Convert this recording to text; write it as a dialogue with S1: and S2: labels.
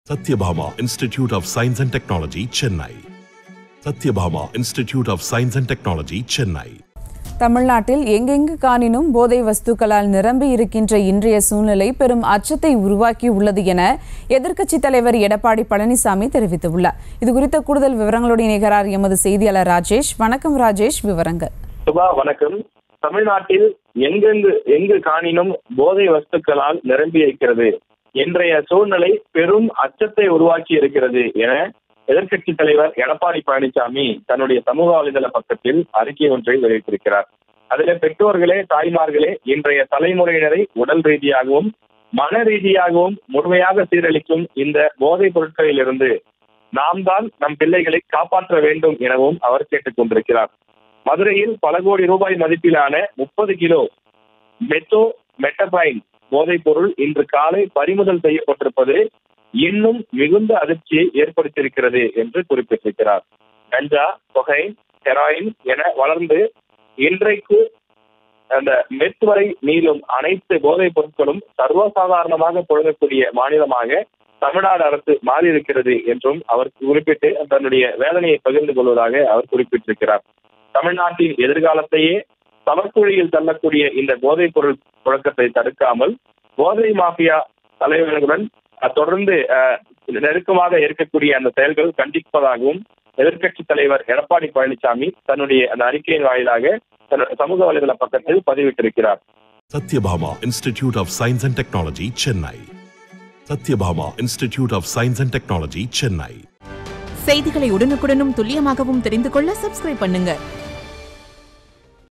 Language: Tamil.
S1: Satyabhama Institute of Science and Technology, Chennai. Satyabhama Institute of Science and Technology, Chennai.
S2: தமிழ்நாட்டில் எங்கெங்கு காணினும் போதை வஸ்துக்களால் நிரம்பி இருக்கின்ற இன்றைய சூழ்நிலை பெரும் அச்சத்தை உருவாக்கி உள்ளது என எதிர்க்கட்சித் தலைவர் எடப்பாடி பழனிசாமி தெரிவித்துள்ளார் இது குறித்த கூடுதல் விவரங்களோடு இணைகிறார் எமது செய்தியாளர் ராஜேஷ் வணக்கம் ராஜேஷ் விவரங்கள்
S3: சுபா வணக்கம் தமிழ்நாட்டில் எங்கெங்கு எங்கு காணினும் போதை வஸ்துக்களால் நிரம்பி இருக்கிறது இன்றைய சூழ்நிலை பெரும் அச்சத்தை உருவாக்கி இருக்கிறது என எதிர்க்கட்சி தலைவர் எடப்பாடி பழனிசாமி தன்னுடைய சமூக வலைதள பக்கத்தில் அறிக்கை ஒன்றை வெளியிட்டிருக்கிறார் அதிலே பெற்றோர்களே தாய்மார்களே இன்றைய தலைமுறையினரை உடல் ரீதியாகவும் மன ரீதியாகவும் முழுமையாக சீரழிக்கும் இந்த போதைப் பொருட்களிலிருந்து நாம் தான் நம் பிள்ளைகளை காப்பாற்ற வேண்டும் எனவும் அவர் கேட்டுக் கொண்டிருக்கிறார் மதுரையில் பல கோடி ரூபாய் மதிப்பிலான முப்பது கிலோ மெத்தோ மெட்டபைன் போதைப் பொருள் இன்று காலை பறிமுதல் செய்யப்பட்டிருப்பது இன்னும் மிகுந்த அதிர்ச்சியை ஏற்படுத்தியிருக்கிறது என்று குறிப்பிட்டிருக்கிறார் கஞ்சா கொகைன் ஹெராயின் என வளர்ந்து இன்றைக்கு அந்த மெத் வரை நீளும் அனைத்து போதைப் பொருட்களும் சர்வசாதாரணமாக புழங்கக்கூடிய மாநிலமாக தமிழ்நாடு அரசு மாறியிருக்கிறது என்றும் அவர் குறிப்பிட்டு தன்னுடைய வேதனையை பகிர்ந்து கொள்வதாக அவர் குறிப்பிட்டிருக்கிறார் தமிழ்நாட்டின் எதிர்காலத்தையே சமக்குழியில் தள்ளக்கூடிய இந்த போதைப் பொருள் புழக்கத்தை தடுக்காமல் போதை மாஃபியா தலைவர்களுடன் தொடர்ந்து நெருக்கமாக இருக்கக்கூடிய அந்த செயல்கள் கண்டிப்பதாகவும் எதிர்க்கட்சி தலைவர் எடப்பாடி பழனிசாமி தன்னுடைய அந்த அறிக்கையின் வாயிலாக தன்னுடைய சமூக வலைதள பக்கத்தில் பதிவிட்டிருக்கிறார்
S1: Satyabhama Institute of Science and Technology, Chennai. Satyabhama Institute of Science and Technology, Chennai.
S4: செய்திகளை உடனுக்குடனும் துல்லியமாகவும் தெரிந்து கொள்ள சப்ஸ்கிரைப் பண்ணுங்க